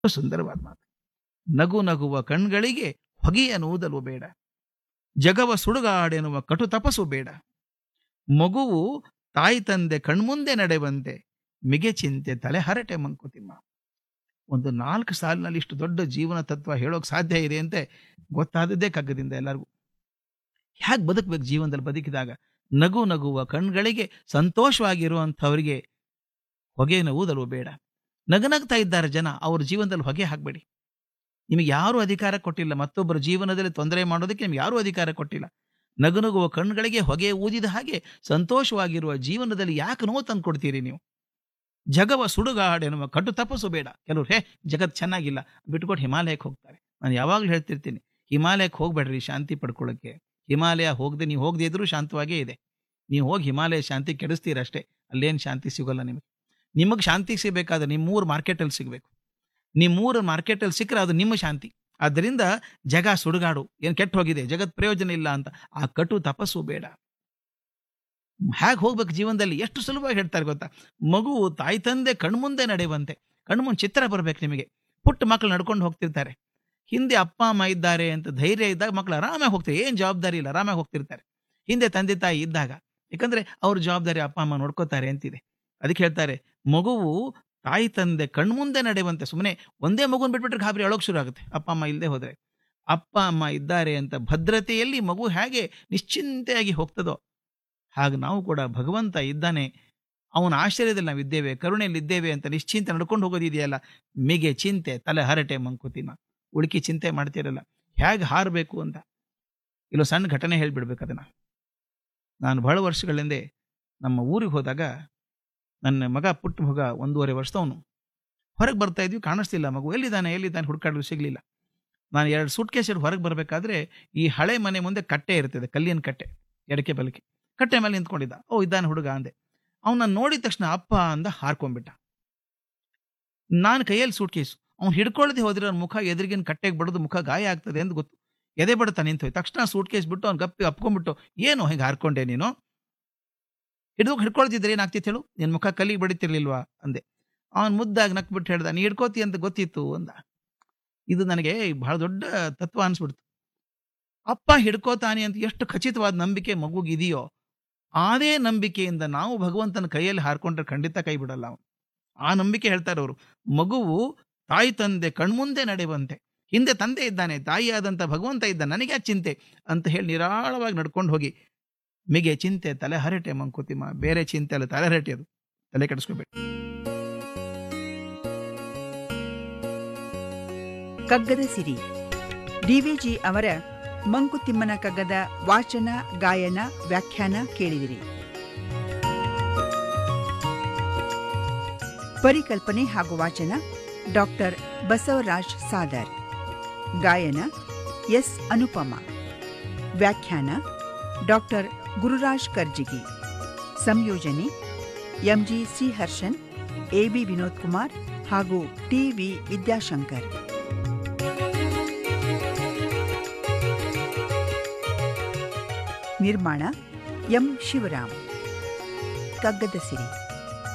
ಸುಂದರವಾದ ಮಾತು ನಗು ನಗುವ ಕಣ್ಗಳಿಗೆ ಹೊಗೆಯ ನೂದಲು ಬೇಡ ಜಗವ ಸುಡುಗಾಡೆನ್ನುವ ಕಟು ತಪಸ್ಸು ಬೇಡ ಮಗುವು ತಾಯಿ ತಂದೆ ಕಣ್ಮುಂದೆ ನಡೆವಂತೆ ಮಿಗೆ ಚಿಂತೆ ತಲೆ ಹರಟೆ ಮಂಕುತಿಮ್ಮ ಒಂದು ನಾಲ್ಕು ಸಾಲಿನಲ್ಲಿ ಇಷ್ಟು ದೊಡ್ಡ ಜೀವನ ತತ್ವ ಹೇಳೋಕ್ ಸಾಧ್ಯ ಇದೆ ಅಂತೆ ಗೊತ್ತಾದದ್ದೇ ಕಗ್ಗದಿಂದ ಎಲ್ಲರಿಗೂ ಹೇಗೆ ಬದುಕಬೇಕು ಜೀವನದಲ್ಲಿ ಬದುಕಿದಾಗ ನಗು ನಗುವ ಕಣ್ಗಳಿಗೆ ಸಂತೋಷವಾಗಿರುವಂಥವರಿಗೆ ಹೊಗೆಯನ್ನು ಊದಲು ಬೇಡ ನಗನಗ್ತಾ ಇದ್ದಾರೆ ಜನ ಅವ್ರ ಜೀವನದಲ್ಲಿ ಹೊಗೆ ಹಾಕಬೇಡಿ ನಿಮಗೆ ಯಾರೂ ಅಧಿಕಾರ ಕೊಟ್ಟಿಲ್ಲ ಮತ್ತೊಬ್ಬರ ಜೀವನದಲ್ಲಿ ತೊಂದರೆ ಮಾಡೋದಕ್ಕೆ ನಿಮ್ಗೆ ಯಾರೂ ಅಧಿಕಾರ ಕೊಟ್ಟಿಲ್ಲ ನಗುನಗುವ ಕಣ್ಗಳಿಗೆ ಹೊಗೆ ಊದಿದ ಹಾಗೆ ಸಂತೋಷವಾಗಿರುವ ಜೀವನದಲ್ಲಿ ಯಾಕೆ ನೋವು ತಂದು ಕೊಡ್ತೀರಿ ನೀವು ಜಗವ ಸುಡುಗಾಡೆನ್ನುವ ಕಟು ತಪಸ್ಸು ಬೇಡ ಕೆಲವ್ರು ಹೇ ಜಗತ್ ಚೆನ್ನಾಗಿಲ್ಲ ಬಿಟ್ಕೊಟ್ಟು ಹಿಮಾಲಯಕ್ಕೆ ಹೋಗ್ತಾರೆ ನಾನು ಯಾವಾಗಲೂ ಹೇಳ್ತಿರ್ತೀನಿ ಹಿಮಾಲಯಕ್ಕೆ ಹೋಗ್ಬೇಡ್ರಿ ಶಾಂತಿ ಪಡ್ಕೊಳ್ಳೋಕ್ಕೆ ಹಿಮಾಲಯ ಹೋಗದೆ ನೀವು ಹೋಗದೆ ಇದ್ರೂ ಶಾಂತವಾಗೇ ಇದೆ ನೀವು ಹೋಗಿ ಹಿಮಾಲಯ ಶಾಂತಿ ಕೆಡಿಸ್ತೀರಷ್ಟೇ ಅಲ್ಲೇನು ಶಾಂತಿ ಸಿಗೋಲ್ಲ ನಿಮಗೆ ನಿಮಗೆ ಶಾಂತಿ ಸಿಗಬೇಕಾದ್ರೆ ನಿಮ್ಮೂರು ಮಾರ್ಕೆಟಲ್ಲಿ ಸಿಗಬೇಕು ನಿಮ್ಮೂರು ಮಾರ್ಕೆಟಲ್ಲಿ ಸಿಕ್ಕರೆ ಅದು ನಿಮ್ಮ ಶಾಂತಿ ಆದ್ದರಿಂದ ಜಗ ಸುಡುಗಾಡು ಏನು ಕೆಟ್ಟು ಹೋಗಿದೆ ಜಗತ್ ಪ್ರಯೋಜನ ಇಲ್ಲ ಅಂತ ಆ ಕಟು ತಪಸ್ಸು ಬೇಡ ಹೇಗೆ ಹೋಗ್ಬೇಕು ಜೀವನದಲ್ಲಿ ಎಷ್ಟು ಸುಲಭವಾಗಿ ಹೇಳ್ತಾರೆ ಗೊತ್ತಾ ಮಗು ತಾಯಿ ತಂದೆ ಕಣ್ಮುಂದೆ ನಡೆಯುವಂತೆ ಕಣ್ಮುಂದೆ ಚಿತ್ರ ಬರ್ಬೇಕು ನಿಮಗೆ ಪುಟ್ಟ ಮಕ್ಕಳು ನಡ್ಕೊಂಡು ಹೋಗ್ತಿರ್ತಾರೆ ಹಿಂದೆ ಅಪ್ಪ ಅಮ್ಮ ಇದ್ದಾರೆ ಅಂತ ಧೈರ್ಯ ಇದ್ದಾಗ ಮಕ್ಕಳು ಆರಾಮಾಗಿ ಹೋಗ್ತಾರೆ ಏನು ಜವಾಬ್ದಾರಿ ಇಲ್ಲ ಆರಾಮಾಗಿ ಹೋಗ್ತಿರ್ತಾರೆ ಹಿಂದೆ ತಂದೆ ತಾಯಿ ಇದ್ದಾಗ ಯಾಕಂದ್ರೆ ಅವ್ರ ಜವಾಬ್ದಾರಿ ಅಪ್ಪ ಅಮ್ಮ ನೋಡ್ಕೋತಾರೆ ಅಂತಿದೆ ಅದಕ್ಕೆ ಹೇಳ್ತಾರೆ ಮಗುವು ತಾಯಿ ತಂದೆ ಕಣ್ಮುಂದೆ ನಡೆಯುವಂತೆ ಸುಮ್ಮನೆ ಒಂದೇ ಮಗುನ್ ಬಿಟ್ಬಿಟ್ರೆ ಗಾಬರಿ ಅಳೋಕ್ ಶುರು ಆಗುತ್ತೆ ಅಪ್ಪ ಅಮ್ಮ ಇಲ್ಲದೆ ಹೋದ್ರೆ ಅಪ್ಪ ಅಮ್ಮ ಇದ್ದಾರೆ ಅಂತ ಭದ್ರತೆಯಲ್ಲಿ ಮಗು ಹೇಗೆ ನಿಶ್ಚಿಂತೆಯಾಗಿ ಹೋಗ್ತದೋ ಹಾಗೆ ನಾವು ಕೂಡ ಭಗವಂತ ಇದ್ದಾನೆ ಅವನ ಆಶ್ಚರ್ಯದಲ್ಲಿ ನಾವು ಇದ್ದೇವೆ ಕರುಣೆಯಲ್ಲಿ ಇದ್ದೇವೆ ಅಂತ ನಿಶ್ಚಿಂತೆ ನಡ್ಕೊಂಡು ಹೋಗೋದಿದೆಯಲ್ಲ ಮಿಗೆ ಚಿಂತೆ ತಲೆ ಹರಟೆ ಮಂಕುತಿಮ್ಮ ಉಳುಕಿ ಚಿಂತೆ ಮಾಡ್ತಿರಲ್ಲ ಹೇಗೆ ಹಾರಬೇಕು ಅಂತ ಇಲ್ಲೋ ಸಣ್ಣ ಘಟನೆ ಹೇಳ್ಬಿಡ್ಬೇಕು ಅದನ್ನ ನಾನು ಬಹಳ ವರ್ಷಗಳಿಂದ ನಮ್ಮ ಊರಿಗೆ ಹೋದಾಗ ನನ್ನ ಮಗ ಪುಟ್ಟ ಮಗ ಒಂದೂವರೆ ವರ್ಷದವನು ಹೊರಗೆ ಬರ್ತಾ ಇದ್ವಿ ಕಾಣಿಸ್ತಿಲ್ಲ ಮಗು ಎಲ್ಲಿದ್ದಾನೆ ಎಲ್ಲಿದ್ದಾನೆ ಹುಡುಕಾಡಲು ಸಿಗ್ಲಿಲ್ಲ ನಾನು ಎರಡು ಸೂಟ್ ಕೇಸ್ ಹೊರಗೆ ಬರಬೇಕಾದ್ರೆ ಈ ಹಳೆ ಮನೆ ಮುಂದೆ ಕಟ್ಟೆ ಇರ್ತದೆ ಕಲ್ಲಿನ ಕಟ್ಟೆ ಎಡಕೆ ಬಲಕೆ ಕಟ್ಟೆ ಮೇಲೆ ನಿಂತ್ಕೊಂಡಿದ್ದ ಓ ಇದ್ದಾನೆ ಹುಡುಗ ಅಂದೆ ಅವನ್ನ ನೋಡಿದ ತಕ್ಷಣ ಅಪ್ಪ ಅಂದ ಹಾರ್ಕೊಂಡ್ಬಿಟ್ಟ ನಾನು ಕೈಯಲ್ಲಿ ಸೂಟ್ ಕೇಸು ಅವ್ನು ಹಿಡ್ಕೊಳ್ಳದೆ ಹೋದ್ರೆ ಅವ್ನ ಮುಖ ಎದುರಿಗಿನ ಕಟ್ಟೆಗೆ ಬಡದು ಮುಖ ಗಾಯ ಆಗ್ತದೆ ಅಂತ ಗೊತ್ತು ಎದೆ ಬಡ್ತಾ ನಿಂತು ತಕ್ಷಣ ಸೂಟ್ ಕೇಸ್ ಬಿಟ್ಟು ಅವ್ನು ಗಪ್ಪಿ ಅಪ್ಕೊಂಡ್ಬಿಟ್ಟು ಏನು ಹಿಂಗೆ ಹಾರ್ಕೊಂಡೆ ನೀನು ಹಿಡಿದು ಹಿಡ್ಕೊಳ್ತಿದ್ರೆ ಏನಾಗ್ತಿತ್ತು ಹೇಳು ನಿನ್ನ ಮುಖ ಕಲ್ಲಿಗೆ ಬಡಿತಿರ್ಲಿಲ್ವಾ ಅಂದೆ ಅವನ್ ಮುದ್ದಾಗಿ ನಕ್ಬಿಟ್ಟು ಹೇಳ್ದ ನೀ ಹಿಡ್ಕೋತಿ ಅಂತ ಗೊತ್ತಿತ್ತು ಅಂದ ಇದು ನನಗೆ ಬಹಳ ದೊಡ್ಡ ತತ್ವ ಅನ್ಸ್ಬಿಡ್ತು ಅಪ್ಪ ಹಿಡ್ಕೋತಾನೆ ಅಂತ ಎಷ್ಟು ಖಚಿತವಾದ ನಂಬಿಕೆ ಮಗುಗಿದೆಯೋ ಅದೇ ನಂಬಿಕೆಯಿಂದ ನಾವು ಭಗವಂತನ ಕೈಯಲ್ಲಿ ಹಾರ್ಕೊಂಡ್ರೆ ಖಂಡಿತ ಕೈ ಬಿಡಲ್ಲ ಅವನು ಆ ನಂಬಿಕೆ ಹೇಳ್ತಾರೆ ಅವರು ಮಗುವು ತಾಯಿ ತಂದೆ ಕಣ್ಮುಂದೆ ನಡೆಯುವಂತೆ ಹಿಂದೆ ತಂದೆ ಇದ್ದಾನೆ ತಾಯಿಯಾದಂಥ ಭಗವಂತ ಇದ್ದ ನನಗೆ ಚಿಂತೆ ಅಂತ ಹೇಳಿ ನಿರಾಳವಾಗಿ ನಡ್ಕೊಂಡು ಹೋಗಿ ಮಿಗೆ ಚಿಂತೆ ತಲೆ ಹರಟೆ ಮಂಕುತಿಮ್ಮ ಬೇರೆ ಚಿಂತೆ ಅಲ್ಲ ತಲೆ ಹರಟೆ ಅದು ತಲೆ ಕೆಡಿಸ್ಕೋಬೇಡಿ ಕಗ್ಗದ ಸಿರಿ ಡಿವಿಜಿ ಅವರ ಮಂಕುತಿಮ್ಮನ ಕಗ್ಗದ ವಾಚನ ಗಾಯನ ವ್ಯಾಖ್ಯಾನ ಕೇಳಿದಿರಿ ಪರಿಕಲ್ಪನೆ ಹಾಗೂ ವಾಚನ ಡಾಕ್ಟರ್ ಬಸವರಾಜ್ ಸಾದರ್ ಗಾಯನ ಎಸ್ ಅನುಪಮ ವ್ಯಾಖ್ಯಾನ ಡಾಕ್ಟರ್ ಗುರುರಾಜ್ ಕರ್ಜಿಗಿ ಸಂಯೋಜನೆ ಎಂಜಿ ಶ್ರೀಹರ್ಷನ್ ಎಬಿ ವಿನೋದ್ ಕುಮಾರ್ ಹಾಗೂ ಟಿವಿ ವಿದ್ಯಾಶಂಕರ್ ನಿರ್ಮಾಣ ಎಂ ಶಿವರಾಮ್ ಕಗ್ಗದ ಸಿರಿ